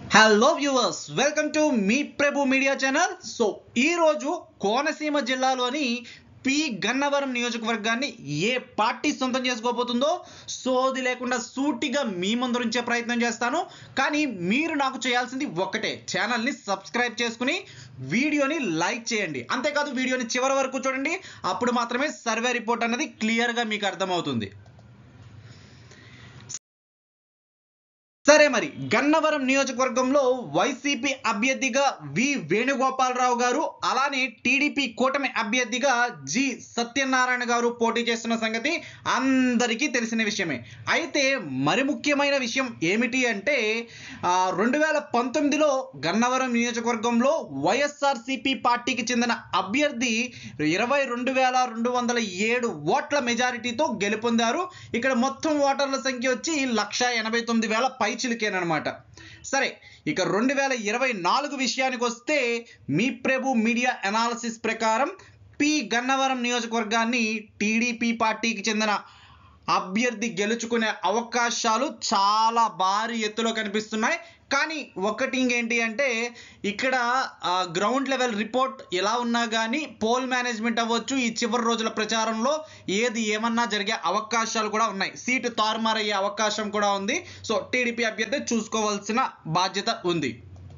hello viewers welcome to మీ Prabhu media channel so ఈరోజు కోనసీమ జిల్లాలోని పి గన్నవరం నియోజకవర్గాన్ని ఏ పార్టీ సొంతం చేసుకోబోతుందో సోది లేకుండా సూటిగా మీ ముందు ఉంచే ప్రయత్నం చేస్తాను కానీ మీరు నాకు చేయాల్సింది ఒక్కటే ఛానల్ని సబ్స్క్రైబ్ చేసుకుని వీడియోని లైక్ చేయండి అంతేకాదు వీడియోని చివరి వరకు చూడండి అప్పుడు మాత్రమే సర్వే రిపోర్ట్ అన్నది క్లియర్గా మీకు అర్థమవుతుంది సరే మరి గన్నవరం నియోజకవర్గంలో వైసీపీ అభ్యర్థిగా వి వేణుగోపాలరావు గారు అలానే టీడీపీ కూటమి అభ్యర్థిగా జి సత్యనారాయణ గారు పోటీ చేస్తున్న సంగతి అందరికీ తెలిసిన విషయమే అయితే మరి ముఖ్యమైన విషయం ఏమిటి అంటే రెండు వేల పంతొమ్మిదిలో గన్నవరం నియోజకవర్గంలో వైఎస్ఆర్సిపి పార్టీకి చెందిన అభ్యర్థి ఇరవై రెండు వేల రెండు వందల ఏడు ఓట్ల మెజారిటీతో గెలుపొందారు ఇక్కడ మొత్తం ఓటర్ల సంఖ్య వచ్చి లక్ష ఎనభై తొమ్మిది వేల పైచిలికేనమాట సరే ఇక రెండు వేల ఇరవై నాలుగు విషయానికి వస్తే మీ ప్రభు మీడియా అనాలసిస్ ప్రకారం పి గన్నవరం నియోజకవర్గాన్ని టీడీపీ పార్టీకి చెందిన అభ్యర్థి గెలుచుకునే అవకాశాలు చాలా భారీ ఎత్తులో కనిపిస్తున్నాయి కానీ ఒకటి ఇంకేంటి అంటే ఇక్కడ గ్రౌండ్ లెవెల్ రిపోర్ట్ ఎలా ఉన్నా కానీ పోల్ మేనేజ్మెంట్ అవ్వచ్చు ఈ చివరి రోజుల ప్రచారంలో ఏది ఏమన్నా జరిగే అవకాశాలు కూడా ఉన్నాయి సీటు తారుమారయ్యే అవకాశం కూడా ఉంది సో టీడీపీ అభ్యర్థి చూసుకోవాల్సిన బాధ్యత ఉంది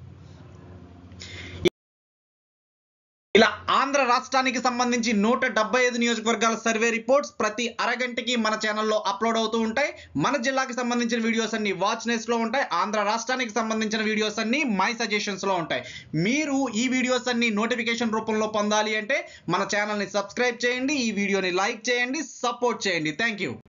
ఇలా ఆంధ్ర రాష్ట్రానికి సంబంధించి నూట డెబ్బై ఐదు నియోజకవర్గాల సర్వే రిపోర్ట్స్ ప్రతి అరగంటకి మన ఛానల్లో అప్లోడ్ అవుతూ ఉంటాయి మన జిల్లాకి సంబంధించిన వీడియోస్ అన్ని వాచ్ లో ఉంటాయి ఆంధ్ర రాష్ట్రానికి సంబంధించిన వీడియోస్ అన్ని మై సజెషన్స్ లో ఉంటాయి మీరు ఈ వీడియోస్ అన్ని నోటిఫికేషన్ రూపంలో పొందాలి అంటే మన ఛానల్ని సబ్స్క్రైబ్ చేయండి ఈ వీడియోని లైక్ చేయండి సపోర్ట్ చేయండి థ్యాంక్ యూ